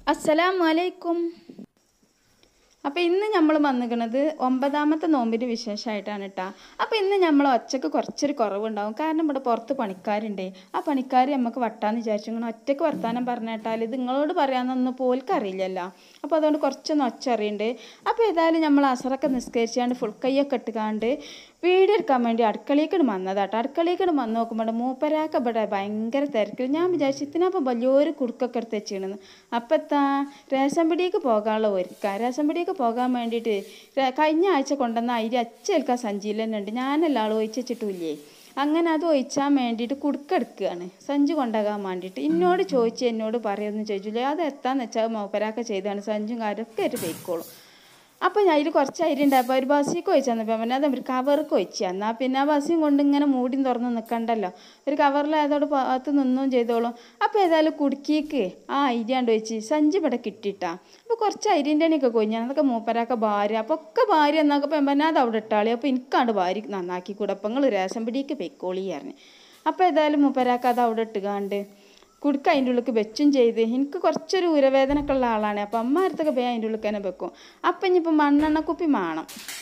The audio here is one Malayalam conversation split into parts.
അസ്സലാമു അലൈക്കും അപ്പോൾ ഇന്ന് നമ്മൾ വന്നിക്കണത് ഒമ്പതാമത്തെ നോമ്പിൻ്റെ വിശേഷമായിട്ടാണ് കേട്ടോ അപ്പോൾ ഇന്ന് നമ്മൾ ഒച്ചക്ക് കുറച്ചൊരു കുറവുണ്ടാവും കാരണം ഇവിടെ പുറത്ത് പണിക്കാരുണ്ടേ ആ പണിക്കാർ നമുക്ക് വട്ടാന്ന് വിചാരിച്ചു ഇങ്ങനെ ഒറ്റക്ക് വർത്താനം പറഞ്ഞേട്ടാൽ ഇത് നിങ്ങളോട് പറയാനൊന്നും പോൽക്ക് അറിയില്ലല്ലോ അപ്പോൾ അതുകൊണ്ട് കുറച്ചൊന്ന് ഒച്ച അറിയുന്നുണ്ട് അപ്പോൾ ഏതായാലും നമ്മൾ അസറൊക്കെ നിസ്കരിച്ചാണ്ട് ഫുൾ കൈയൊക്കെ ഇട്ടുകാണ്ട് വീഡിയോ എടുക്കാൻ വേണ്ടി അടുക്കളയിലേക്കാണ് വന്നതാട്ടോ അടുക്കളയിലേക്കാണ് വന്ന് നോക്കുമ്പോൾ മൂപ്പരാക്ക ഇവിടെ ഭയങ്കര തിരക്കിൽ ഞാൻ വിചാരിച്ചു ഇതിനപ്പം വലിയൊരു കുടുക്കൊക്കെ എടുത്ത് വെച്ചിരുന്നു അപ്പം എത്താ റേഷൻ പിടിയേക്ക് പോകാനുള്ള ഒരുക്ക റേഷൻ പിടിയേക്ക് പോകാൻ വേണ്ടിയിട്ട് ര- കഴിഞ്ഞ ആഴ്ച കൊണ്ടുവന്ന അരി അച്ചേൽക്കാൻ സഞ്ചിയിൽ തന്നെ ഉണ്ട് ഞാനെല്ലാം ആൾ ഒഴിച്ച് വെച്ചിട്ടില്ലേ അങ്ങനെ അത് ഒഴിച്ചാൻ വേണ്ടിയിട്ട് കുടുക്കെടുക്കുകയാണ് സഞ്ചി കൊണ്ടാകാൻ വേണ്ടിയിട്ട് എന്നോട് ചോദിച്ച് എന്നോട് പറയുമെന്ന് ചോദിച്ചില്ലേ അത് എത്താന്ന് വെച്ചാൽ മൂപ്പരാക്ക ചെയ്താണ് സഞ്ചും കാര്യമൊക്കെ ആയിട്ട് പോയിക്കോളും അപ്പോൾ ഞാൻ അതിൽ കുറച്ച് അരി ഉണ്ടായപ്പോൾ ഒരു ബസ്സിക്ക് ഒഴിച്ചു തന്നപ്പോൾ പിന്നെ അത് ഒരു കവർക്ക് ഒഴിച്ചു എന്നാൽ പിന്നെ ആ ബസ്സിയും കൊണ്ട് ഇങ്ങനെ മൂടി തുറന്ന് നിൽക്കണ്ടല്ലോ ഒരു കവറിലായതോട് ഭാഗത്ത് നിന്നും ചെയ്തോളും അപ്പോൾ ഏതായാലും കുടുക്കിക്ക് ആ അരി കണ്ട് വെച്ച് സഞ്ചി ഇവിടെ കിട്ടിയിട്ടാ അപ്പോൾ കുറച്ച് അരിൻ്റെ എണ്ണയൊക്കെ കൊഞ്ഞാൽ അതൊക്കെ മൂപ്പരാക്ക ഭാര്യ അപ്പോൾ ഒക്കെ ഭാര്യ എന്നാക്കപ്പോൾ പിന്നെ അത് അവിടെ ഇട്ടാളി അപ്പോൾ എനിക്കാണ്ട് ഭാര്യ നന്നാക്കി കൂടെ അപ്പം നിങ്ങൾ രേഷൻ പിടിക്ക് പൊയ്ക്കോളി പറഞ്ഞു അപ്പോൾ ഏതായാലും മൂപ്പരാക്ക അത് അവിടെ ഇട്ടുകാണ്ട് കുടുക്ക അതിൻ്റെ ഉള്ളിൽ വെച്ചും ചെയ്ത് എനിക്ക് കുറച്ചൊരു ഉരവേദനയൊക്കെ ഉള്ള ആളാണ് അപ്പം അമ്മ അടുത്തൊക്കെ പോയി അതിൻ്റെ ഉള്ളിൽ തന്നെ വെക്കും അപ്പം ഇനിയിപ്പോൾ മണ്ണെണ്ണ കുപ്പി വേണം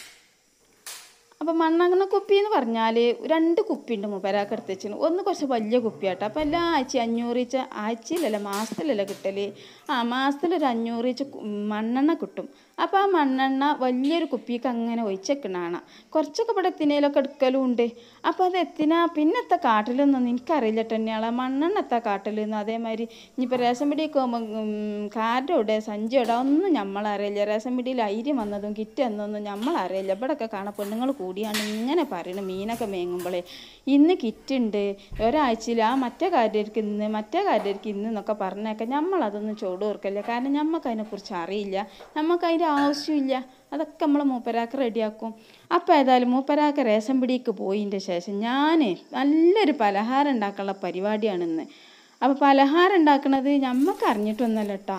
അപ്പം മണ്ണെണ്ണ കുപ്പി എന്ന് പറഞ്ഞാൽ രണ്ട് കുപ്പി ഉണ്ട് മൂപ്പരാക്ക് എടുത്ത് വെച്ചിന് ഒന്ന് കുറച്ച് വലിയ കുപ്പിയാട്ടോ അപ്പം എല്ലാ ആഴ്ച അഞ്ഞൂറ് വെച്ച് ആഴ്ചയിലല്ല മാസത്തിലല്ല കിട്ടൽ ആ മാസത്തിലൊരു അഞ്ഞൂറ് വെച്ച് മണ്ണെണ്ണ കിട്ടും അപ്പോൾ ആ മണ്ണെണ്ണ വലിയൊരു കുപ്പിക്ക് അങ്ങനെ ഒഴിച്ചേക്കണാണ് കുറച്ചൊക്കെ ഇവിടെ എത്തിനയിലൊക്കെ എടുക്കലും ഉണ്ട് അപ്പോൾ അത് എത്തിനാ പിന്നെ എത്ത കാട്ടിലൊന്നും എനിക്കറിയില്ല തന്നെയാണ് മണ്ണെണ്ണ എത്താ കാട്ടിലെന്ന് അതേമാതിരി ഇനിയിപ്പോൾ റേഷൻ പിടിയൊക്കെ പോകുമ്പോൾ കാരുടെ ഇവിടെ സഞ്ചിയുടെ ഒന്നും നമ്മളറിയില്ല റേഷൻ പിടിയിൽ അരി വന്നതും കിറ്റ് എന്നൊന്നും നമ്മളറിയില്ല ഇവിടെയൊക്കെ കാണാൻ പെണ്ണുങ്ങൾ കൂടിയാണ് ഇങ്ങനെ പറയണം മീനൊക്കെ മേങ്ങുമ്പോഴേ ഇന്ന് കിറ്റുണ്ട് ഒരാഴ്ചയിൽ ആ മറ്റേ കാര്യർക്ക് ഇന്ന് മറ്റേ കാര്യർക്ക് ഇന്ന് എന്നൊക്കെ പറഞ്ഞേക്കാം നമ്മളതൊന്നും ചോട് ഓർക്കല്ല കാരണം നമുക്ക് അതിനെക്കുറിച്ച് അറിയില്ല നമുക്ക് അതിൻ്റെ ആവശ്യമില്ല അതൊക്കെ നമ്മൾ മൂപ്പരാക്ക് റെഡിയാക്കും അപ്പോൾ ഏതായാലും മൂപ്പരാക്ക് റേഷൻ പിടിക്ക് പോയതിൻ്റെ ശേഷം ഞാൻ നല്ലൊരു പലഹാരം ഉണ്ടാക്കാനുള്ള പരിപാടിയാണിന്ന് അപ്പോൾ പലഹാരം ഉണ്ടാക്കണത് ഞമ്മക്ക് അറിഞ്ഞിട്ടൊന്നുമല്ല കേട്ടോ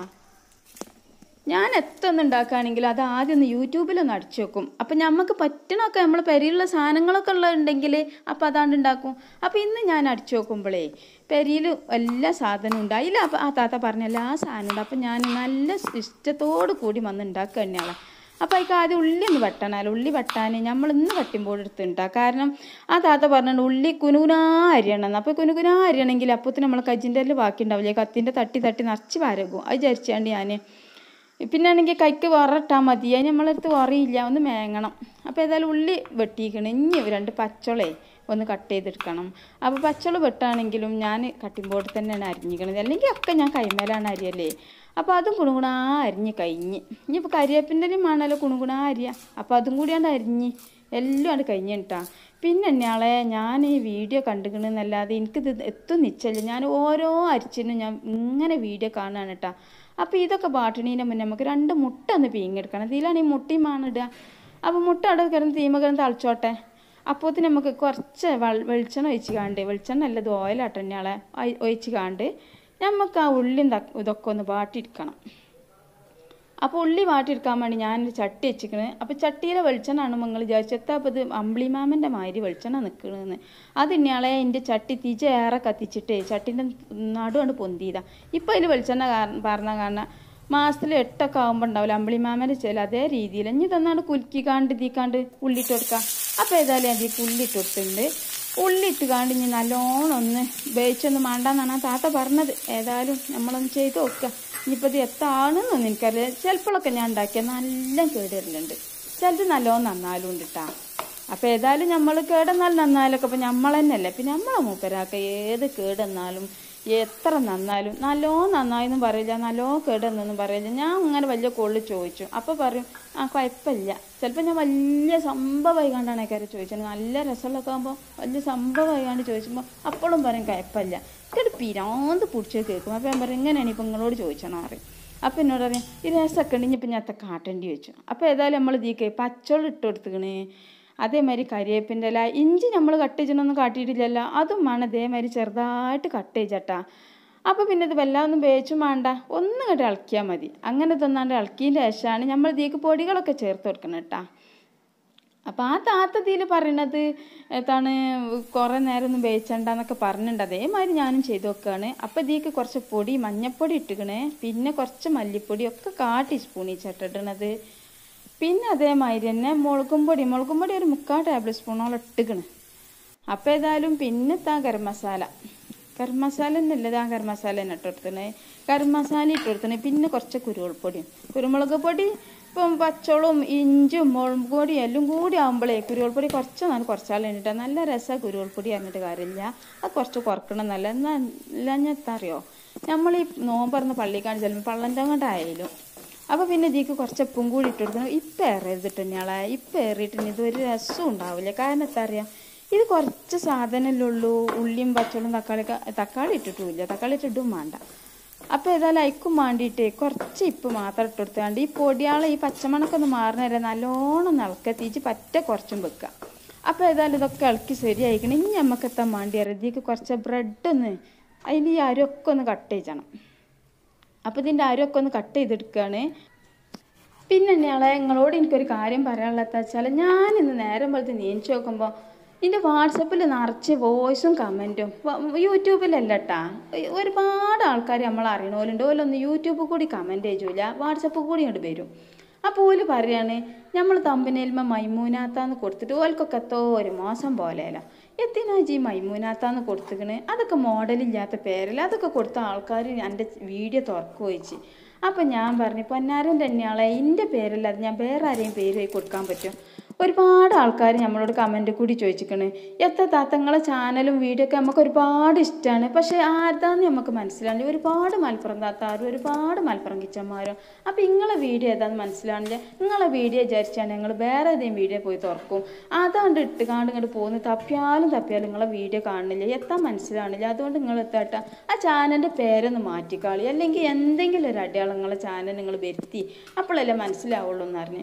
ഞാൻ എത്തൊന്നും ഉണ്ടാക്കുകയാണെങ്കിൽ അത് ആദ്യം ഒന്ന് യൂട്യൂബിലൊന്ന് അടിച്ചു വെക്കും അപ്പം നമുക്ക് പറ്റണമൊക്കെ നമ്മൾ പെരിയിലുള്ള സാധനങ്ങളൊക്കെ ഉള്ളതുണ്ടെങ്കിൽ അപ്പം അതാണ്ട് ഉണ്ടാക്കും അപ്പം ഇന്ന് ഞാൻ അടിച്ചു നോക്കുമ്പോഴേ പെരിയിൽ എല്ലാ സാധനവും ഉണ്ട് അതിൽ അപ്പം ആ താത്ത പറഞ്ഞ എല്ലാ സാധനവും ഉണ്ട് അപ്പം ഞാൻ നല്ല ഇഷ്ടത്തോടു കൂടി വന്ന് ഉണ്ടാക്കുക തന്നെയാണ് അപ്പോൾ അതിക്ക് ആദ്യം ഉള്ളി ഒന്ന് വെട്ടണമല്ലോ ഉള്ളി വെട്ടാൻ നമ്മൾ ഇന്ന് വെട്ടുമ്പോൾ എടുത്തുണ്ടാ കാരണം ആ താത്ത പറഞ്ഞിട്ടുണ്ട് ഉള്ളി കുനുകുനാ അരിയണം അപ്പോൾ കുനുകുനാ അരിയണമെങ്കിൽ അപ്പോഴത്തെ നമ്മൾ കജിൻ്റെ ബാക്കി ഉണ്ടാവില്ലേ കത്തിൻ്റെ തട്ടി തട്ടി നിറച്ച് വരകും അത് വിചാരിച്ചാണ്ട് ഞാൻ പിന്നെ ആണെങ്കിൽ കൈക്ക് വറട്ടാൽ മതി അതിന് നമ്മളടുത്ത് വറയില്ല ഒന്ന് മേങ്ങണം അപ്പോൾ ഏതായാലും ഉള്ളി വെട്ടിയിരിക്കണം ഇനി രണ്ട് പച്ചളേ ഒന്ന് കട്ട് ചെയ്തെടുക്കണം അപ്പോൾ പച്ചള വെട്ടാണെങ്കിലും ഞാൻ കട്ടിംഗ് ബോർഡിൽ തന്നെയാണ് അരിഞ്ഞിക്കണത് അല്ലെങ്കിൽ ഒക്കെ ഞാൻ കൈമേലാണ് അരിയല്ലേ അപ്പോൾ അതും കുണുകുണാ അരിഞ്ഞ് കഴിഞ്ഞ് ഇനിയിപ്പോൾ കരിവേപ്പിൻ്റെ ആണല്ലോ കുണുകുണാ അരിയ അപ്പോൾ അതും കൂടിയാണ് അരിഞ്ഞ് എല്ലാം ആണ് കഴിഞ്ഞിട്ടാ പിന്നെ ഞാളെ ഞാൻ ഈ വീഡിയോ കണ്ടുകണെന്നല്ലാതെ എനിക്കിത് എത്തും നിശ്ചയില്ല ഞാൻ ഓരോ അരിച്ചിനും ഞാൻ ഇങ്ങനെ വീഡിയോ കാണുകയാണ് കേട്ടോ അപ്പോൾ ഇതൊക്കെ ബാട്ടണീൻ്റെ മുന്നേ നമുക്ക് രണ്ട് മുട്ട ഒന്ന് പീങ്ങെടുക്കണം ഇതിലാണ് ഈ മുട്ടയും മാണിടുക അപ്പോൾ മുട്ട അവിടെ കിടന്ന് തീമ കിടന്ന് തളിച്ചോട്ടെ അപ്പോത്തിന് നമുക്ക് കുറച്ച് വെൾ വെളിച്ചെണ്ണ ഒഴിച്ച് കാണ്ട് വെളിച്ചെണ്ണ അല്ല ഇത് ഓയിലാട്ടോ ഞാളെ ഒഴിച്ച് കാണ്ട് നമുക്ക് ആ ഉള്ളിയും തക്ക് ഇതൊക്കെ ഒന്ന് വാട്ടിയെടുക്കണം അപ്പോൾ ഉള്ളി വാട്ടിയെടുക്കാൻ വേണ്ടി ഞാനൊരു ചട്ടി വെച്ചിക്കണ് അപ്പോൾ ചട്ടിയിലെ വെളിച്ചെണ്ണാണ് നിങ്ങൾ വിചാരിച്ചെത്താ അപ്പോൾ ഇത് അമ്പിളിമാമൻ്റെ മാതിരി വെളിച്ചെണ്ണ നിൽക്കണെന്ന് അത് ഇന്നയാളെ എൻ്റെ ചട്ടി തിജ ഏറെ കത്തിച്ചിട്ടേ ചട്ടിൻ്റെ നടുവാണ് പൊന്തിയതാ ഇപ്പോൾ അതിൽ വെളിച്ചെണ്ണ കാരണം പറഞ്ഞ കാരണം മാസത്തിൽ എട്ടൊക്കെ ആകുമ്പോൾ ഉണ്ടാവില്ല അമ്പിളിമാമൻ്റെ ചില അതേ രീതിയിൽ ഇനി തന്നാണ് കുലുക്കിക്കാണ്ട് ഇതിക്കാണ്ട് ഉള്ളിട്ട് കൊടുക്കുക അപ്പോൾ ഏതായാലും അതിൽ ഉള്ളിട്ട് കൊടുത്തിട്ടുണ്ട് ഉള്ളിട്ട് കാണ്ട് ഇനി നല്ലോണം ഒന്ന് വേവിച്ചൊന്ന് മാണ്ടാന്നാണ് ആ താത്ത പറഞ്ഞത് ഏതായാലും നമ്മളൊന്ന് ചെയ്ത് നോക്കുക ഇനിയിപ്പോൾ ഇത് എത്താണെന്നൊന്നും എനിക്കറിയില്ല ചിലപ്പോഴൊക്കെ ഞാൻ ഉണ്ടാക്കിയ നല്ല കേടരലുണ്ട് ചിലത് നല്ലോണം നന്നാലും ഉണ്ട് കേട്ടോ അപ്പോൾ ഏതായാലും നമ്മൾ കേടെന്നാൽ നന്നായാലൊക്കെ അപ്പോൾ നമ്മൾ തന്നെയല്ലേ പിന്നെ നമ്മളെ മൂപ്പരാക്ക ഏത് കേടെന്നാലും എത്ര നന്നാലും നല്ലോ നന്നായെന്നും പറയില്ല നല്ലോ കേടെന്നൊന്നും പറയില്ല ഞാൻ അങ്ങനെ വലിയ കൊള്ളി ചോദിച്ചു അപ്പോൾ പറയും ആ കുഴപ്പമില്ല ചിലപ്പോൾ ഞാൻ വലിയ സംഭവമായി കണ്ടാണ് കാര്യം ചോദിച്ചത് നല്ല രസമുള്ളൊക്കെ ആകുമ്പോൾ വലിയ സംഭവമായി കണ്ട് ചോദിക്കുമ്പോൾ അപ്പോഴും പറയും കുഴപ്പമില്ല എനിക്കൊരു പിരാന്ത് പിടിച്ച് കേൾക്കും അപ്പോൾ ഞാൻ പറയും ഇങ്ങനെയാണ് ഇപ്പം നിങ്ങളോട് ചോദിച്ചണോ അറിയും അപ്പോൾ എന്നോട് പറയും ഈ രസമൊക്കെ ഉണ്ടെങ്കിൽ ഇപ്പം ഞാൻ അത്ത കാട്ടേണ്ടി വെച്ചു അപ്പോൾ ഏതായാലും നമ്മൾ ഇതിക്ക് പച്ചവെള്ളം ഇട്ട് കൊടുത്തുക്കണേ അതേമാതിരി കരിവേപ്പിൻ്റെ ഇല ഇഞ്ചി നമ്മൾ കട്ട് ചെയ്യണമെന്ന് കാട്ടിയിട്ടില്ലല്ലോ അതും വേണം ഇതേമാതിരി ചെറുതായിട്ട് കട്ട് ചെയ്തട്ടാ അപ്പോൾ പിന്നെ ഇത് വല്ലാതൊന്നും വേച്ചും വേണ്ട ഒന്നും ഇങ്ങോട്ട് ഇളക്കിയാൽ മതി അങ്ങനെ തന്നാണ്ട് ഇളക്കിയതിൻ്റെ ശേഷമാണ് നമ്മൾ ഇതിലേക്ക് പൊടികളൊക്കെ ചേർത്ത് കൊടുക്കണം കേട്ടോ അപ്പം ആ താത്ത ഇതിൽ പറയണത് എന്താണ് കുറേ നേരം ഒന്നും വേവിച്ചണ്ടെന്നൊക്കെ പറഞ്ഞിട്ടുണ്ട് അതേമാതിരി ഞാനും ചെയ്ത് നോക്കുകയാണ് അപ്പം ഇതിലേക്ക് കുറച്ച് പൊടി മഞ്ഞപ്പൊടി ഇട്ടുകണേ പിന്നെ കുറച്ച് മല്ലിപ്പൊടി ഒക്കെ കാ ടീസ്പൂൺ ഇട്ടിടണത് പിന്നെ അതേമാതിരി തന്നെ മുളകും പൊടി മുളകും പൊടി ഒരു മുക്കാൽ ടേബിൾ സ്പൂണോളം ഇട്ടുകണ് അപ്പോൾ ഏതായാലും പിന്നെ താ ഗരം മസാല ഗരം മസാല എന്നല്ല താ ഗരം മസാല തന്നെ ഇട്ട് കൊടുത്തണേ ഗരം മസാല ഇട്ട് കൊടുത്തണേ പിന്നെ കുറച്ച് കുരുമുളക് പൊടിയും കുരുമുളക് പൊടി ഇപ്പം പച്ചോളും ഇഞ്ചും മുളക് പൊടി എല്ലാം കൂടി ആകുമ്പോഴേ കുരുമുളക് പൊടി കുറച്ച് നല്ല കുറച്ചാൽ വേണ്ടിയിട്ട് നല്ല രസമാണ് കുരുമുളക് പൊടി പറഞ്ഞിട്ട് കാര്യമില്ല അത് കുറച്ച് കുറക്കണം നല്ല എന്നാൽ അറിയോ നമ്മൾ ഈ നോമ്പറന്ന് പള്ളിക്കാണ് ചെല്ലുമ്പോൾ പള്ളൻ്റെ കൊണ്ടായാലും അപ്പോൾ പിന്നെ ഇതിക്ക് കുറച്ച് ഉപ്പും കൂടി ഇട്ട് കൊടുക്കണം ഇപ്പം ഏറിയതിട്ട് ഞാളെ ഇപ്പം ഏറിയിട്ട് ഇതൊരു രസം ഉണ്ടാവില്ല കാരണം എന്താ അറിയാം ഇത് കുറച്ച് സാധനമല്ലേ ഉള്ളൂ ഉള്ളിയും പച്ചളും തക്കാളിയൊക്കെ തക്കാളി ഇട്ടിട്ടുമില്ല തക്കാളി ഇട്ടിട്ടും വേണ്ട അപ്പോൾ ഏതായാലും അയക്കും വേണ്ടിയിട്ട് കുറച്ച് ഇപ്പ് മാത്രം ഇട്ട് കൊടുത്താണ്ട് ഈ പൊടിയാളെ ഈ പച്ചമണക്കൊന്ന് മാറുന്ന വരെ നല്ലോണം നിളക്കെത്തിച്ച് പറ്റ കുറച്ചും വെക്കുക അപ്പോൾ ഏതായാലും ഇതൊക്കെ ഇളക്കി ശരിയായിക്കണം ഇനി നമുക്ക് എത്താൻ വേണ്ടി അറിയാം ഇതിക്ക് കുറച്ച് ബ്രെഡ് ഒന്ന് അതിൻ്റെ ഈ അരൊക്കെ ഒന്ന് കട്ട് ചെയ്യണം അപ്പോൾ ഇതിൻ്റെ അരൊക്കെ ഒന്ന് കട്ട് ചെയ്തെടുക്കുകയാണ് പിന്നെ ഞങ്ങളെ നിങ്ങളോട് എനിക്കൊരു കാര്യം പറയാനുള്ളത് വെച്ചാൽ ഞാൻ ഇന്ന് നേരം പോലത്തെ നീച്ചു നോക്കുമ്പോൾ എൻ്റെ വാട്സപ്പിൽ നിറച്ച് വോയിസും കമൻറ്റും യൂട്യൂബിലല്ല കേട്ടാ ഒരുപാട് ആൾക്കാർ നമ്മൾ അറിയണോലുണ്ട് ഓലൊന്നും യൂട്യൂബിൽ കൂടി കമൻറ്റ് ചെയ്യൂല വാട്സപ്പിൽ കൂടി ഇങ്ങോട്ട് വരും അപ്പോൾ ഓല് പറയാണ് നമ്മൾ തമ്പനേൽമ മൈമൂനാത്താന്ന് കൊടുത്തിട്ട് ഓൽക്കൊക്കെ എത്തോ ഒരു മോശം പോലെയല്ല എത്തിനാ ജി മൈമൂനാത്താന്ന് കൊടുത്തിക്കണ് അതൊക്കെ മോഡലില്ലാത്ത പേരല്ല അതൊക്കെ കൊടുത്ത ആൾക്കാർ എൻ്റെ വീഡിയോ തുറക്കു വെച്ച് അപ്പം ഞാൻ പറഞ്ഞു പൊന്നാരൻ തന്നെയാളെ എൻ്റെ പേരല്ലാതെ ഞാൻ വേറെ ആരെയും പേര് കൊടുക്കാൻ പറ്റും ഒരുപാട് ആൾക്കാർ നമ്മളോട് കമൻറ്റ് കൂടി ചോദിച്ചിക്കണ് എത്ര താത്തങ്ങളെ ചാനലും വീഡിയോ ഒക്കെ നമുക്ക് ഒരുപാട് ഇഷ്ടമാണ് പക്ഷേ ആർതാന്ന് നമുക്ക് മനസ്സിലാവില്ല ഒരുപാട് മലപ്പുറം താത്താരും ഒരുപാട് മലപ്പുറം കിച്ചന്മാരും അപ്പോൾ നിങ്ങളെ വീഡിയോ ഏതാന്ന് മനസ്സിലാവില്ല നിങ്ങളെ വീഡിയോ വിചാരിച്ചാണ് ഞങ്ങൾ വേറെ ഏതെങ്കിലും വീഡിയോ പോയി തുറക്കും അതാണ്ട് ഇട്ട് കാണ്ട് ഇങ്ങോട്ട് പോകുന്നു തപ്പിയാലും തപ്പിയാലും നിങ്ങളെ വീഡിയോ കാണുന്നില്ല എത്താൻ മനസ്സിലാവണില്ല അതുകൊണ്ട് നിങ്ങൾ എത്താട്ട ആ ചാനലിൻ്റെ പേരൊന്ന് മാറ്റിക്കാളി അല്ലെങ്കിൽ എന്തെങ്കിലും ഒരു അടയാളം നിങ്ങളെ ചാനൽ നിങ്ങൾ വരുത്തി അപ്പോഴല്ലേ മനസ്സിലാവുള്ളൂ എന്ന് പറഞ്ഞ്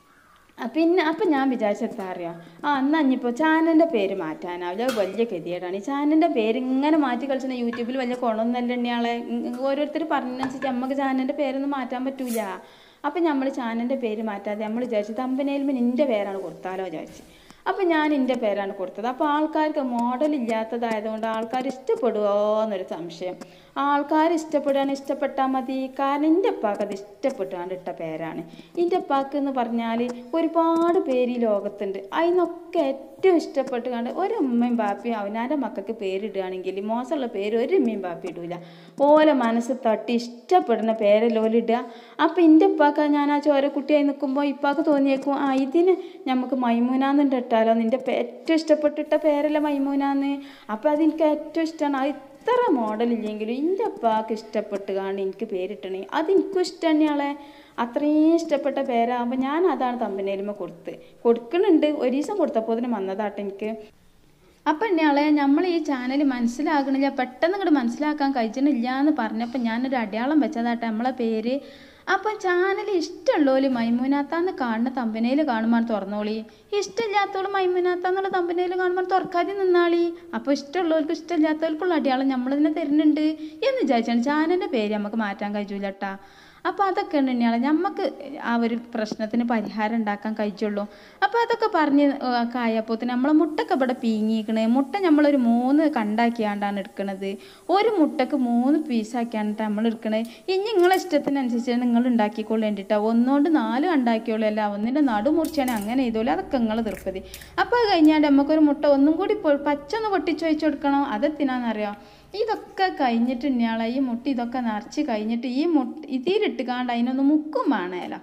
ആ, പിന്നെ അപ്പം ഞാൻ വിചാരിച്ചെത്താ അറിയാം ആ എന്നാൽ ഇനിയിപ്പോൾ ചാനലിൻ്റെ പേര് മാറ്റാനാവില്ല അത് വലിയ ഗതികേടാണ് ഈ ചാനലിൻ്റെ പേര് ഇങ്ങനെ മാറ്റി കളിച്ചാൽ യൂട്യൂബിൽ വലിയ കുണമൊന്നല്ല എണ്ണയാളെ ഓരോരുത്തർ പറഞ്ഞനുസരിച്ച് നമുക്ക് ചാനലിൻ്റെ പേരൊന്നും മാറ്റാൻ പറ്റൂല അപ്പം നമ്മൾ ചാനലിൻ്റെ പേര് മാറ്റാതെ നമ്മൾ വിചാരിച്ചു തമ്പനയിൽമ നിൻ്റെ പേരാണ് കൊടുത്താലോ വിചാരിച്ച് അപ്പം ഞാൻ എൻ്റെ പേരാണ് കൊടുത്തത് അപ്പോൾ ആൾക്കാർക്ക് മോഡൽ ഇല്ലാത്തതായതുകൊണ്ട് ആൾക്കാർ ഇഷ്ടപ്പെടുമോ എന്നൊരു സംശയം ആൾക്കാർ ഇഷ്ടപ്പെടുകയാണ് ഇഷ്ടപ്പെട്ടാൽ മതി കാരണം എൻ്റെ ഉപ്പാക്ക് അത് ഇഷ്ടപ്പെട്ടാണ്ട് ഇട്ട പേരാണ് എൻ്റെ ഉപ്പാക്ക് എന്ന് പറഞ്ഞാൽ ഒരുപാട് പേര് ഈ ലോകത്തുണ്ട് അതിനൊക്കെ ഏറ്റവും ഇഷ്ടപ്പെട്ട് കണ്ട് ഒരു ഉമ്മയും ബാപ്പിയും അവനാൻ്റെ മക്കൾക്ക് പേരിടുകയാണെങ്കിൽ മോശമുള്ള പേര് ഒരു ഉമ്മയും ബാപ്പി ഇടൂല ഓലെ മനസ്സ് തട്ടി ഇഷ്ടപ്പെടുന്ന പേരല്ല ഓലിടുക അപ്പം എൻ്റെ ഉപ്പാക്ക ഞാൻ ആ ചോരക്കുട്ടിയായി നിൽക്കുമ്പോൾ ഇപ്പാക്ക് തോന്നിയേക്കും ആ ഇതിന് നമുക്ക് മൈമൂനാന്ന് ഇട്ടാലോ നിൻ്റെ പേ- ഏറ്റവും ഇഷ്ടപ്പെട്ടിട്ട പേരല്ല മൈമൂനാന്ന് അപ്പം അതെനിക്ക് ഏറ്റവും ഇഷ്ടമാണ് അത് ഇത്ര മോഡലില്ലെങ്കിലും എൻ്റെ അപ്പാക്ക് ഇഷ്ടപ്പെട്ട് കാണി എനിക്ക് പേരിട്ടണേ അതെനിക്കും ഇഷ്ടം തന്നെയാളെ അത്രയും ഇഷ്ടപ്പെട്ട പേരാകുമ്പോൾ ഞാൻ അതാണ് തമ്പനേലുമ കൊടുത്ത് കൊടുക്കുന്നുണ്ട് ഒരു ദിവസം കൊടുത്തപ്പോൾ അതിന് വന്നതാട്ടെ എനിക്ക് അപ്പം എന്നെയാളെ നമ്മൾ ഈ ചാനൽ മനസ്സിലാകണില്ല പെട്ടെന്ന് ഇങ്ങോട്ട് മനസ്സിലാക്കാൻ കഴിച്ചണില്ല എന്ന് പറഞ്ഞപ്പോൾ ഞാനൊരു അടയാളം വെച്ചതാട്ടെ നമ്മളെ പേര് അപ്പം ചാനൽ ഇഷ്ടമുള്ളവര് മൈമൂനാത്താന്ന് കാണുന്ന തമ്പനയിൽ കാണുമ്പോൾ തുറന്നോളി ഇഷ്ടമില്ലാത്തവള് മൈമൂനാത്താന്നുള്ള തമ്പനയിൽ കാണുമ്പോൾ തുറക്കാതെ നിന്നാളി അപ്പോൾ ഇഷ്ടമുള്ളവർക്കും ഇഷ്ടമില്ലാത്തവർക്കുള്ള അടയാളം നമ്മൾ തന്നെ തരുന്നുണ്ട് എന്ന് വിചാരിച്ചാണ് ചാനലിൻ്റെ പേര് നമുക്ക് മാറ്റാൻ കഴിയൂല കേട്ടാ അപ്പോൾ അതൊക്കെ തന്നെയാണ് നമുക്ക് ആ ഒരു പ്രശ്നത്തിന് പരിഹാരം ഉണ്ടാക്കാൻ കഴിച്ചുള്ളൂ അപ്പോൾ അതൊക്കെ പറഞ്ഞ് കായപ്പോൾ നമ്മളെ മുട്ടൊക്കെ ഇവിടെ പീങ്ങിക്കണേ മുട്ട നമ്മളൊരു മൂന്ന് കണ്ടാക്കിയാണ്ടാണ് എടുക്കണത് ഒരു മുട്ടക്ക് മൂന്ന് പീസാക്കിയാണ് നമ്മൾ എടുക്കണത് ഇനി നിങ്ങളെ ഇഷ്ടത്തിനനുസരിച്ച് നിങ്ങൾ ഉണ്ടാക്കിക്കൊള്ളേണ്ടിട്ടാ ഒന്നുകൊണ്ട് നാല് ഉണ്ടാക്കിയോളൂ അല്ല ഒന്നിൻ്റെ നടു മുറിച്ചാണ് അങ്ങനെ ചെയ്തോളൂ അതൊക്കെ നിങ്ങൾ തീർപ്പതി അപ്പോൾ അത് കഴിഞ്ഞാണ്ട് നമുക്കൊരു മുട്ട ഒന്നും കൂടി പൊ- പച്ച ഒന്ന് പൊട്ടിച്ച് വെച്ച് കൊടുക്കണം അതെത്തിനാന്നറിയാം ഇതൊക്കെ കഴിഞ്ഞിട്ട് ഇന്നയാളെ ഈ മുട്ട ഇതൊക്കെ നിറച്ച് കഴിഞ്ഞിട്ട് ഈ മുട്ട ഇതിലിട്ട് കാണ്ട് അതിനൊന്ന് മുക്കും വേണേലോ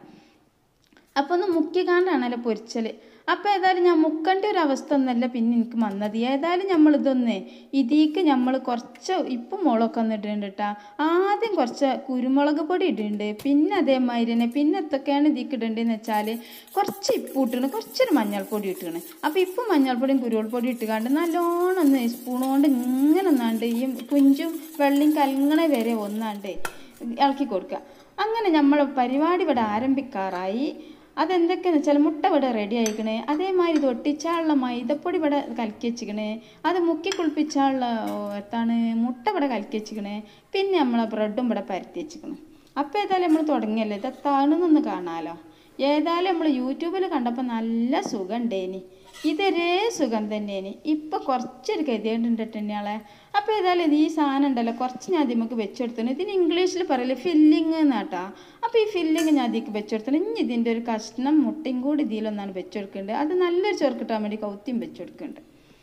അപ്പോൾ ഒന്ന് മുക്കിക്കാണ്ടാണല്ലോ പൊരിച്ചൽ അപ്പോൾ ഏതായാലും ഞാൻ മുക്കേണ്ട ഒരു അവസ്ഥ ഒന്നല്ല പിന്നെ എനിക്ക് വന്നത് ഏതായാലും നമ്മൾ ഇതൊന്ന് ഇതിക്ക് നമ്മൾ കുറച്ച് ഇപ്പം മുളകൊക്കെ ഒന്ന് ഇടുന്നുണ്ട് കേട്ടോ ആദ്യം കുറച്ച് കുരുമുളക് പൊടി ഇടുന്നുണ്ട് പിന്നെ അതേമാതിരി തന്നെ പിന്നെ എന്തൊക്കെയാണ് ഇതിക്ക് ഇടേണ്ടതെന്ന് വെച്ചാൽ കുറച്ച് ഇപ്പ് ഇട്ടിട്ട് കുറച്ചൊരു മഞ്ഞൾപ്പൊടി ഇട്ടിണ് അപ്പോൾ ഇപ്പം മഞ്ഞൾപ്പൊടിയും കുരുമുളക് പൊടി ഇട്ടുകാണ്ട് നല്ലോണം ഒന്ന് സ്പൂൺ കൊണ്ട് ഇങ്ങനെ ഒന്നാണ്ട് ഈ കുഞ്ചും വെള്ളം കലങ്ങണ വരെ ഒന്നാണ്ട് ഇളക്കി കൊടുക്കുക അങ്ങനെ നമ്മൾ പരിപാടി ഇവിടെ ആരംഭിക്കാറായി അതെന്തൊക്കെയാന്ന് വെച്ചാൽ മുട്ട ഇവിടെ റെഡി ആയിക്കണേ അതേമാതിരി ഇത് ഒട്ടിച്ചാലുള്ള മൈദപ്പൊടി ഇവിടെ കലക്കി വെച്ചിക്കണേ അത് മുക്കി കുളിപ്പിച്ചാലുള്ള ഓ, എത്താണ് മുട്ട ഇവിടെ കലക്കി വെച്ചിക്കണേ പിന്നെ നമ്മളെ ബ്രെഡും ഇവിടെ പരത്തി വെച്ചിക്കണേ അപ്പോൾ ഏതായാലും നമ്മൾ തുടങ്ങിയല്ലേ ഇത് എത്താണെന്നൊന്ന് കാണാമല്ലോ ഏതായാലും നമ്മൾ യൂട്യൂബിൽ കണ്ടപ്പോൾ നല്ല സുഖം ഉണ്ടേനി ഇതൊരേ സുഖം തന്നെയാണ് ഇപ്പം കുറച്ചൊരു ഗതിയുണ്ട് തന്നെയാളെ അപ്പോൾ ഏതായാലും ഈ സാധനം ഉണ്ടല്ലോ കുറച്ച് ഞാൻ അതിമക്ക് വെച്ചെടുത്തു ഇതിന് ഇംഗ്ലീഷിൽ പറയല് ഫില്ലിങ് എന്നാട്ടാ അപ്പോൾ ഈ ഫില്ലിങ് ഞാൻ അതിക്ക് വെച്ചെടുത്തു ഇനി ഇതിൻ്റെ ഒരു കഷ്ണം മുട്ടയും കൂടി ഇതിലൊന്നാണ് വെച്ചെടുക്കേണ്ടത് അത് നല്ലൊരു ചൊറുക്കിട്ടാൻ വേണ്ടി കൗത്തിയും വെച്ചെടുക്കുന്നുണ്ട്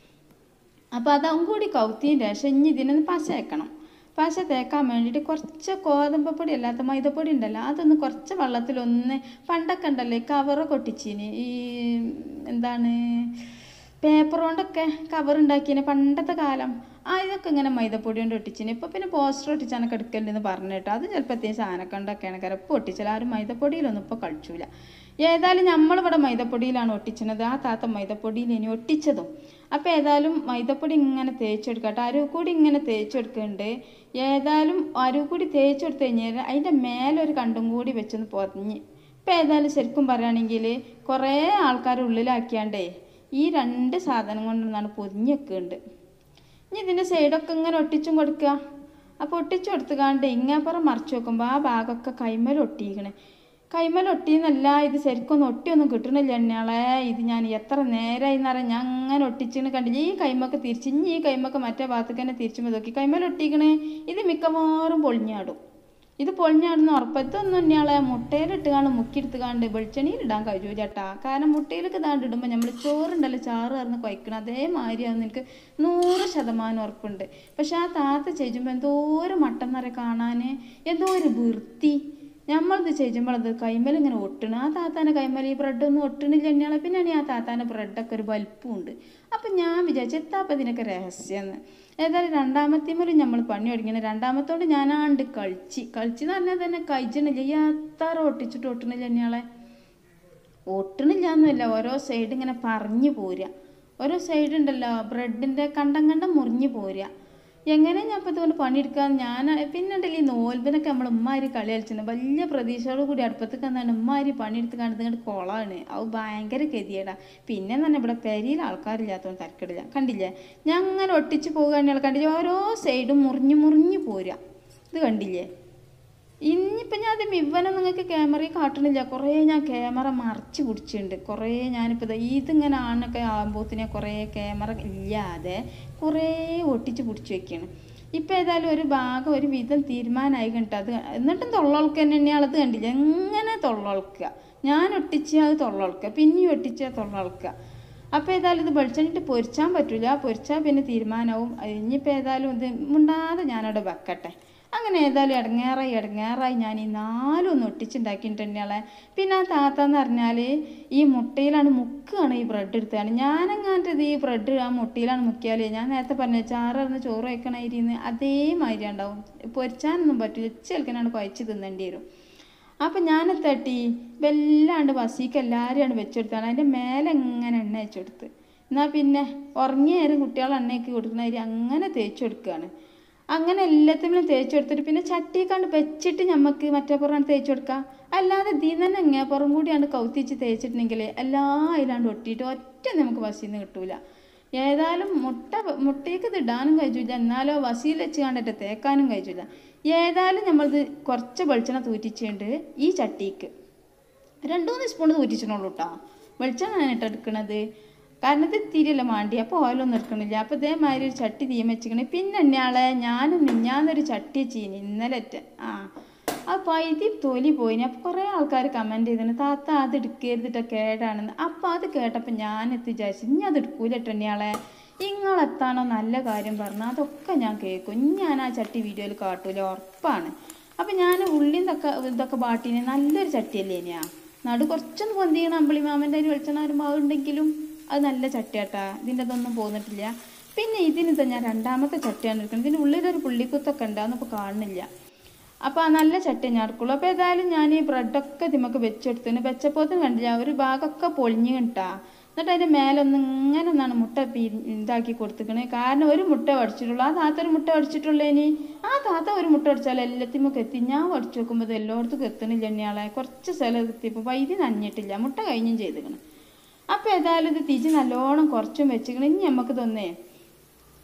അപ്പോൾ അതും കൂടി കൗത്തിൻ്റെ ശേഷം ഇനി ഇതിനൊന്ന് പശ വെക്കണം പശ തേക്കാൻ വേണ്ടിയിട്ട് കുറച്ച് ഗോതമ്പപ്പൊടി അല്ലാത്ത മൈദപ്പൊടി ഉണ്ടല്ലോ അതൊന്ന് കുറച്ച് വെള്ളത്തിലൊന്ന് പണ്ടൊക്കെ ഉണ്ടല്ലോ ഈ കവറൊക്കെ ഒട്ടിച്ചിന് ഈ എന്താണ് പേപ്പർ കൊണ്ടൊക്കെ കവർ ഉണ്ടാക്കിയതിന് പണ്ടത്തെ കാലം ആ ഇതൊക്കെ ഇങ്ങനെ മൈദപ്പൊടി കൊണ്ട് ഒട്ടിച്ചിന് ഇപ്പോൾ പിന്നെ പോസ്റ്റർ ഒട്ടിച്ചാനൊക്കെ എടുക്കലുണ്ടെന്ന് പറഞ്ഞു കേട്ടോ അത് ചിലപ്പോൾ എത്തിയ സാധനമൊക്കെ ഉണ്ടാക്കിയാണ് കാരണം ഇപ്പോൾ ഒട്ടിച്ചാൽ ആരും മൈദപ്പൊടിയിലൊന്നും ഇപ്പോൾ കളിച്ചൂല ഏതായാലും നമ്മളിവിടെ മൈദപ്പൊടിയിലാണ് ഒട്ടിച്ചത് ആ താത്ത മൈദപ്പൊടിയിൽ ഇനി ഒട്ടിച്ചതും അപ്പോൾ ഏതായാലും മൈദപ്പൊടി ഇങ്ങനെ തേച്ചെടുക്കട്ടെ അരുവ് കൂടി ഇങ്ങനെ തേച്ചെടുക്കുന്നുണ്ട് ഏതായാലും അരുവ് കൂടി തേച്ചെടുത്ത് കഴിഞ്ഞാൽ അതിൻ്റെ മേലൊരു കണ്ടും കൂടി വെച്ചൊന്ന് പൊതിഞ്ഞ് ഇപ്പം ഏതായാലും ശരിക്കും പറയുകയാണെങ്കിൽ കുറേ ആൾക്കാർ ഉള്ളിലാക്കിയാണ്ടേ ഈ രണ്ട് സാധനം കൊണ്ടാണ് പൊതിഞ്ഞ് വെക്കുന്നുണ്ട് ഇനി ഇതിൻ്റെ സൈഡൊക്കെ ഇങ്ങനെ ഒട്ടിച്ചും കൊടുക്കുക അപ്പോൾ ഒട്ടിച്ചു കൊടുത്തുകാണ്ട് ഇങ്ങാപ്പുറം മറിച്ച് നോക്കുമ്പോൾ ആ ഭാഗമൊക്കെ കൈമേൽ ഒട്ടിക്കണേ കൈമേൽ ഒട്ടിയെന്നല്ല ഇത് ശരിക്കൊന്നും ഒട്ടിയൊന്നും കിട്ടണില്ല എണ്ണയാളെ ഇത് ഞാൻ എത്ര നേരമായി എന്നറിയാം ഞാൻ അങ്ങനെ ഒട്ടിച്ചിന് കണ്ടില്ല ഈ കൈമൊക്കെ തിരിച്ച് ഇനി ഈ കൈമൊക്കെ മറ്റേ ഭാഗത്തേക്ക് തന്നെ തിരിച്ചു നോക്കി കൈമേൽ ഒട്ടിക്കണേ ഇത് മിക്കവാറും പൊളിഞ്ഞാടും ഇത് പൊളിഞ്ഞാടുന്ന ഉറപ്പത്തൊന്നും ഇയാളെ മുട്ടയിലിട്ട് കാണും മുക്കിയെടുത്ത് കാണ്ട് വെളിച്ചെണ്ണയിൽ ഇടാൻ കഴിയൂല ചേട്ടാ കാരണം മുട്ടയിലൊക്കെ ഇതാണ്ട് ഇടുമ്പോൾ നമ്മൾ ചോറുണ്ടല്ലോ ചാറ് കറന്ന് കുഴക്കണം അതേമാതിരിയാവുന്ന എനിക്ക് നൂറ് ശതമാനം ഉറപ്പുണ്ട് പക്ഷെ ആ താത്ത ചെയ്യുമ്പോൾ എന്തോ ഒരു മട്ടൻ നിറ കാണാൻ എന്തോ ഒരു വൃത്തി നമ്മളത് ചെയ്യുമ്പോൾ അത് കൈമേൽ ഇങ്ങനെ ഒട്ടണം ആ താത്താൻ്റെ കൈമേൽ ഈ ബ്രെഡൊന്നും ഒട്ടണില്ല തന്നെയാണ് പിന്നെയാണ് ആ താത്താൻ്റെ ബ്രെഡൊക്കെ ഒരു വലിപ്പമുണ്ട് അപ്പം ഞാൻ വിചാരിച്ചു എത്താപ്പം ഇതിനൊക്കെ രഹസ്യമെന്ന് ഏതായാലും രണ്ടാമത്തേമേലും നമ്മൾ പണി തുടങ്ങിയത് രണ്ടാമത്തോണ്ട് ഞാനാണ്ട് കളിച്ച് കളിച്ചെന്ന് പറഞ്ഞാൽ തന്നെ കഴിച്ചണില്ല ഈ അത്താറ് ഒട്ടിച്ചിട്ട് ഒട്ടണില്ല തന്നെയാളെ ഒട്ടണില്ല എന്നല്ല ഓരോ സൈഡ് ഇങ്ങനെ പറഞ്ഞു പോരുക ഓരോ സൈഡ് ഉണ്ടല്ലോ ബ്രെഡിൻ്റെ കണ്ടം കണ്ടം മുറിഞ്ഞു പോരുക എങ്ങനെ ഞാൻ ഇപ്പോൾ ഇതുകൊണ്ട് പണിയെടുക്കാൻ ഞാൻ പിന്നെ ഉണ്ടല്ലോ ഈ നോൽബിനൊക്കെ നമ്മൾ ഉമ്മാരി കളി കളിച്ചിട്ടുണ്ട് വലിയ പ്രതീക്ഷയോട് കൂടി അടുപ്പത്തേക്ക് വന്നാണ് ഉമ്മാരി പണിയെടുത്ത് കണ്ടത് ഇങ്ങോട്ട് കുളമാണ് അത് ഭയങ്കര ഗതിയേടാ പിന്നെ തന്നെ ഇവിടെ പെരിയിൽ ആൾക്കാരില്ലാത്തതുകൊണ്ട് തരക്കിടില്ല കണ്ടില്ലേ ഞാൻ അങ്ങനെ ഒട്ടിച്ച് പോകുകയാണെങ്കിൽ കണ്ടില്ലേ ഓരോ സൈഡും മുറിഞ്ഞ് മുറിഞ്ഞ് പോരുക ഇത് കണ്ടില്ലേ ഇനിയിപ്പോൾ ഞാൻ അത് ഇവനെ നിങ്ങൾക്ക് ക്യാമറയിൽ കാട്ടണില്ല കുറേ ഞാൻ ക്യാമറ മറച്ച് പിടിച്ചിട്ടുണ്ട് കുറേ ഞാനിപ്പോൾ ദാ ഇതിങ്ങനെ ആണൊക്കെ ആകുമ്പോഴത്തേനെ കുറേ ക്യാമറ ഇല്ലാതെ കുറേ ഒട്ടിച്ച് പിടിച്ച് വെക്കുകയാണ് ഇപ്പം ഏതായാലും ഒരു ഭാഗം ഒരു വിധം തീരുമാനമായി കണ്ടിട്ട് അത് എന്നിട്ടും തൊള്ളോൾക്ക് തന്നെ തന്നെയാണ് അത് കണ്ടില്ല എങ്ങനെ തൊള്ളോൾക്കുക ഞാൻ ഒട്ടിച്ച് അത് തൊള്ളോൾക്കുക പിന്നെയും ഒട്ടിച്ച് തൊള്ളോൾക്കുക അപ്പോൾ ഏതായാലും ഇത് വെളിച്ചെണ്ണിട്ട് പൊരിച്ചാൻ പറ്റില്ല പൊരിച്ചാൽ പിന്നെ തീരുമാനവും ഇനിയിപ്പോൾ ഏതായാലും ഇത് മുണ്ടാതെ ഞാനവിടെ വെക്കട്ടെ അങ്ങനെ ഏതായാലും ഇടങ്ങേറായി ഇടങ്ങേറായി ഞാൻ ഈ നാലും ഒന്ന് ഒട്ടിച്ചുണ്ടാക്കിയിട്ടുണ്ടെങ്കിലെ പിന്നെ ആ താത്ത എന്ന് പറഞ്ഞാൽ ഈ മുട്ടയിലാണ് മുക്കുകയാണ് ഈ ബ്രെഡ് എടുത്താണ് ഞാനെങ്ങാൻ്റെ ഈ ബ്രെഡ് ആ മുട്ടയിലാണ് മുക്കിയാൽ ഞാൻ നേരത്തെ പറഞ്ഞ ചാറിന്ന് ചോറ് വയ്ക്കണായിരുന്നു അതേമാതിരി ഉണ്ടാവും പൊരിച്ചാനൊന്നും പറ്റില്ല ചെൽക്കനാണ് കുഴച്ച് തിന്നേണ്ടി വരും അപ്പം ഞാൻ തട്ടി വല്ലാണ്ട് വസീക്ക് എല്ലാവരും വെച്ചെടുത്താണ് അതിൻ്റെ മേലെ എങ്ങനെ എണ്ണ വെച്ചെടുത്ത് എന്നാൽ പിന്നെ ഉറങ്ങിയ നേരം കുട്ടികൾ എണ്ണയൊക്കെ കൊടുക്കണമാതിരി അങ്ങനെ തേച്ച് കൊടുക്കുകയാണ് അങ്ങനെ എല്ലാത്തിനും തേച്ച് കൊടുത്തിട്ട് പിന്നെ ചട്ടിയൊക്കെ വെച്ചിട്ട് നമുക്ക് മറ്റേ പുറമാണ് തേച്ച് കൊടുക്കുക അല്ലാതെ ഇതിൽ തന്നെ ഇങ്ങേപ്പുറം കൂടിയാണ് കൗത്തിച്ച് തേച്ചിട്ടുണ്ടെങ്കിൽ എല്ലാ അതിലാണ്ട് ഒട്ടിയിട്ട് ഒറ്റ നമുക്ക് വസീന്ന് കിട്ടൂല ഏതായാലും മുട്ട മുട്ടയ്ക്ക് ഇത് ഇടാനും കഴിച്ചില്ല എന്നാലോ വസിയിൽ വെച്ച് കണ്ടിട്ട് തേക്കാനും കഴിച്ചില്ല ഏതായാലും നമ്മളിത് കുറച്ച് വെളിച്ചെണ്ണ തൂറ്റിച്ചുണ്ട് ഈ ചട്ടിക്ക് രണ്ടു മൂന്ന് സ്പൂൺ തൂറ്റിച്ചിട്ടുള്ളൂ കേട്ടോ വെളിച്ചെണ്ണ ഇട്ടെടുക്കണത് കാരണം ഇത് തിരിയല്ല മാണ്ടി അപ്പോൾ ഓയിലൊന്നും എടുക്കണില്ല അപ്പോൾ ഇതേമാതിരി ഒരു ചട്ടി തീം വെച്ചിക്കണേ പിന്നെ എന്നെയാളെ ഞാനും മിഞ്ഞാന്നൊരു ചട്ടി ചീനി ഇന്നലെ ആ അപ്പോൾ ഇത് തൊലി പോയിന് അപ്പോൾ കുറേ ആൾക്കാർ കമൻറ്റ് ചെയ്തിന് താത്ത അത് എടുക്കരുതിട്ടോ കേടാണെന്ന് അപ്പോൾ അത് കേട്ടപ്പോൾ ഞാൻ എത്തി വിചാരിച്ചു ഇനി അത് എടുക്കൂല എന്നെയാളെ നിങ്ങളെത്താണോ നല്ല കാര്യം പറഞ്ഞാൽ അതൊക്കെ ഞാൻ കേൾക്കും ഇനി ഞാൻ ആ ചട്ടി വീഡിയോയിൽ കാട്ടൂല ഉറപ്പാണ് അപ്പം ഞാൻ ഉള്ളിയും ഇതൊക്കെ ഇതൊക്കെ ബാട്ടിന് നല്ലൊരു ചട്ടിയല്ലേ ഇനിയാ നടു കുറച്ചൊന്ന് പൊന്തിയണം അമ്പിളി മാമൻ്റെ അതിൽ വെളിച്ചെണ്ണ ഒരു മാവുണ്ടെങ്കിലും അത് നല്ല ചട്ടിയാട്ടാ ഇതിൻ്റെ അതൊന്നും പോന്നിട്ടില്ല പിന്നെ ഇതിനിത് ഞാൻ രണ്ടാമത്തെ ചട്ടിയാണ് എടുക്കുന്നത് ഇതിൻ്റെ ഉള്ളിലൊരു പുള്ളിക്കുത്തൊക്കെ ഉണ്ട് അതൊന്നും ഇപ്പോൾ കാണുന്നില്ല അപ്പോൾ ആ നല്ല ചട്ടി ഞാൻ എടുക്കുള്ളൂ അപ്പോൾ ഏതായാലും ഞാൻ ഈ ബ്രെഡൊക്കെ ഇതിമൊക്കെ വെച്ചെടുത്തിന് വെച്ചപ്പോത്തിന് കണ്ടില്ല ഒരു ഭാഗമൊക്കെ പൊളിഞ്ഞ് കിട്ടാ എന്നിട്ട് അതിൻ്റെ മേലൊന്ന് ഇങ്ങനെ ഒന്നാണ് മുട്ട പീ ഇതാക്കി കൊടുത്തിക്കണേ കാരണം ഒരു മുട്ട വടിച്ചിട്ടുള്ളൂ ആ താത്ത ഒരു മുട്ട വടിച്ചിട്ടുള്ളൂ ഇനി ആ താത്ത ഒരു മുട്ട വടിച്ചാൽ എല്ലാത്തിമൊക്കെ എത്തി ഞാൻ വടിച്ചു നോക്കുമ്പോൾ ഇത് എല്ലായിടത്തും എത്തണില്ല എന്നെയാളെ കുറച്ച് സ്ഥലം എത്തിയപ്പോൾ വൈദ്യുതി നനഞ്ഞിട്ടില്ല മുട്ട കഴിഞ്ഞും ചെയ്തിക്കണം അപ്പോൾ ഏതായാലും ഇത് തിരിച്ച് നല്ലോണം കുറച്ചും വെച്ചിക്കണം ഇനി നമുക്ക് തന്നേ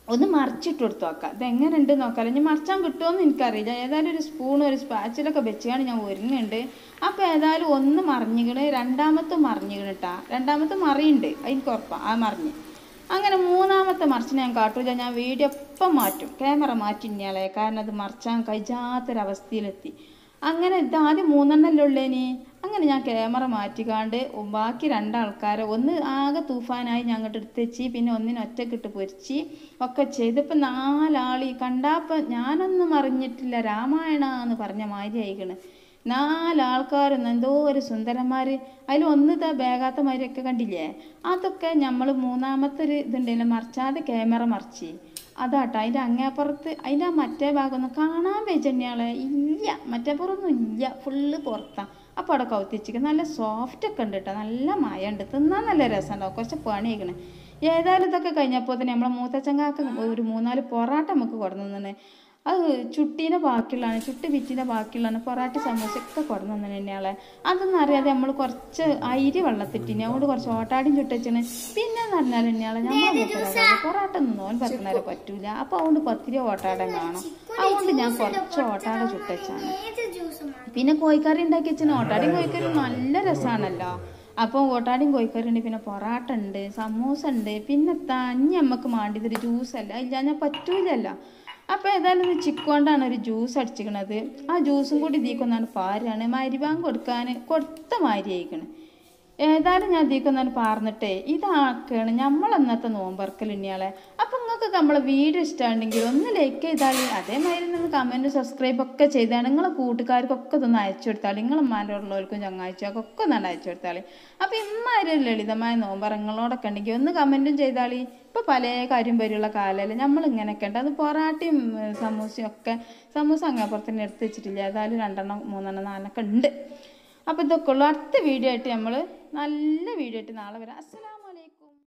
ഒന്ന് മറിച്ചിട്ട് കൊടുത്തു നോക്കാം ഇത് എങ്ങനെ ഉണ്ട് നോക്കാം ഇനി മറിച്ചാൻ കിട്ടുമോയെന്ന് എനിക്കറിയില്ല ഏതായാലും ഒരു സ്പൂൺ ഒരു സ്പാച്ചിലൊക്കെ വെച്ചാണ് ഞാൻ ഒരുങ്ങുന്നുണ്ട് അപ്പോൾ ഏതായാലും ഒന്ന് മറിഞ്ഞിക്കണ് രണ്ടാമത്തെ മറിഞ്ഞിക്കണ് കേട്ടാ രണ്ടാമത്തെ മറിയുണ്ട് എനിക്ക് ഉറപ്പാണ് ആ മറിഞ്ഞ് അങ്ങനെ മൂന്നാമത്തെ മറിച്ചിന് ഞാൻ കാട്ടൂല ഞാൻ വീഡിയോ ഒപ്പം മാറ്റും ക്യാമറ മാറ്റിഞ്ഞാളെ കാരണം അത് മറിച്ചാൻ കഴിയാത്തൊരവസ്ഥയിലെത്തി അങ്ങനെ ഇത് ആദ്യം മൂന്നെണ്ണല്ലേ ഉള്ളേനി അങ്ങനെ ഞാൻ ക്യാമറ മാറ്റിക്കാണ്ട് ബാക്കി രണ്ടാൾക്കാരെ ഒന്ന് ആകെ തൂഫാനായി ഞാൻ അങ്ങോട്ട് എടുത്തുവെച്ച് പിന്നെ ഒന്നിന് ഒറ്റക്കിട്ട് പൊരിച്ച് ഒക്കെ ചെയ്തപ്പോൾ നാലാളി കണ്ടാപ്പം ഞാനൊന്നും അറിഞ്ഞിട്ടില്ല രാമായണ എന്ന് പറഞ്ഞ മാതിരി ആയിക്കണ് നാലാൾക്കാരും എന്തോ ഒരു സുന്ദരന്മാർ അതിൽ ഒന്ന് ഇതാ ബേഗാത്ത മാതിരിയൊക്കെ കണ്ടില്ലേ അതൊക്കെ നമ്മൾ മൂന്നാമത്തെ ഒരു ഇതുണ്ടല്ലോ മറിച്ചാതെ ക്യാമറ മറിച്ച് അതാട്ടോ അതിൻ്റെ അങ്ങേപ്പുറത്ത് അതിൻ്റെ ആ മറ്റേ ഭാഗമൊന്നും കാണാൻ വെച്ചെണ്ണിയാളെ ഇല്ല മറ്റേ പുറമൊന്നും ഇല്ല ഫുള്ള് പുറത്താണ് അപ്പോൾ അവിടെ കൗത്തിച്ചിക്ക് നല്ല സോഫ്റ്റ് ഒക്കെ ഉണ്ട് കേട്ടോ നല്ല മയ ഉണ്ട് തിന്നാൻ നല്ല രസമുണ്ടാവും കുറച്ച് പണിയേക്കണ് ഏതായാലും ഇതൊക്കെ കഴിഞ്ഞപ്പോൾ തന്നെ നമ്മളെ മൂത്തച്ചങ്കാക്ക് ഒരു മൂന്നാല് പൊറാട്ട നമുക്ക് കൊടുന്നു തന്നെ അത് ചുട്ടീൻ്റെ ബാക്കിയുള്ളതാണ് ചുട്ട് വിറ്റിൻ്റെ ബാക്കിയുള്ളതാണ് പൊറാട്ട സമൂസ ഒക്കെ കൊടുന്നു തന്നെ തന്നെയാളെ അതൊന്നും അറിയാതെ നമ്മൾ കുറച്ച് അരി വെള്ളത്തിട്ടിന് അതുകൊണ്ട് കുറച്ച് ഓട്ടാടിയും ചുട്ടച്ചാണ് പിന്നെ എന്ന് പറഞ്ഞാൽ തന്നെയാളെ നമ്മൾ മൂപ്പരാ പൊറാട്ട ഒന്നും നോൻ പറ്റുന്നവരെ പറ്റൂല അപ്പോൾ അതുകൊണ്ട് പത്തിരി ഓട്ടാടൻ കാണും അതുകൊണ്ട് ഞാൻ കുറച്ച് ഓട്ടാട ചുട്ടച്ചാണ് ഏത് ജ്യൂസും പിന്നെ കോഴിക്കറി ഉണ്ടാക്കി വെച്ചാൽ ഓട്ടാടിയും കോഴിക്കറി നല്ല രസമാണല്ലോ അപ്പോൾ ഓട്ടാടിയും കോഴിക്കറി ഉണ്ട് പിന്നെ പൊറാട്ട ഉണ്ട് സമൂസ ഉണ്ട് പിന്നെ തഞ്ഞി അമ്മക്ക് മാണ്ടിയതൊരു ജ്യൂസ് അല്ല ഇല്ല ഞാൻ പറ്റൂലല്ലോ അപ്പോൾ ഏതായാലും ഇത് ചിക്കോണ്ടാണ് ഒരു ജ്യൂസ് അടിച്ചിക്കണത് ആ ജ്യൂസും കൂടി ഇതിക്കൊന്നാണ് പാരാണ് മരിവാൻ കൊടുക്കാൻ കൊടുത്ത മാതിരി ആയിക്കണ് ഏതായാലും ഞാൻ ഇതിക്കൊന്നാണ് പാർന്നിട്ടേ ഇതാക്കാണ് നമ്മൾ അന്നത്തെ നോമ്പറക്കൽ ഇനിയാളെ അപ്പം നിങ്ങൾക്ക് നമ്മളെ വീഡിയോ ഇഷ്ടമാണെങ്കിൽ ഒന്ന് ലൈക്ക് ചെയ്താളി അതേമാതിരി നിന്ന് കമൻറ്റ് സബ്സ്ക്രൈബ് ഒക്കെ ചെയ്താണ് നിങ്ങളെ കൂട്ടുകാർക്കൊക്കെ ഇതൊന്ന് അയച്ചു കൊടുത്താളി നിങ്ങളെ മാനുള്ളവർക്കും ചങ്ങാഴ്ചക്കൊക്കെ ഒന്നാണ് അയച്ചു കൊടുത്താളി അപ്പോൾ ഇമ്മാതിരി ഒരു ലളിതമായ നോമ്പറ നിങ്ങളോടൊക്കെ ഉണ്ടെങ്കിൽ ഒന്ന് കമൻറ്റും ചെയ്താളി ഇപ്പോൾ പല കാര്യം വരുള്ള കാലമല്ലേ നമ്മൾ ഇങ്ങനെയൊക്കെ ഉണ്ട് അത് പൊറാട്ടയും ഉം, സമൂസയും ഒക്കെ സമൂസ അങ്ങേപ്പുറത്തന്നെ എടുത്ത് വെച്ചിട്ടില്ല ഏതായാലും രണ്ടെണ്ണം മൂന്നെണ്ണം നാലെണ്ണൊക്കെ ഉണ്ട് അപ്പോൾ ഇതൊക്കെ ഉള്ളു അടുത്ത വീഡിയോ ആയിട്ട് നമ്മൾ നല്ല വീഡിയോ ആയിട്ട് നാളെ വരാം അസ്സലാം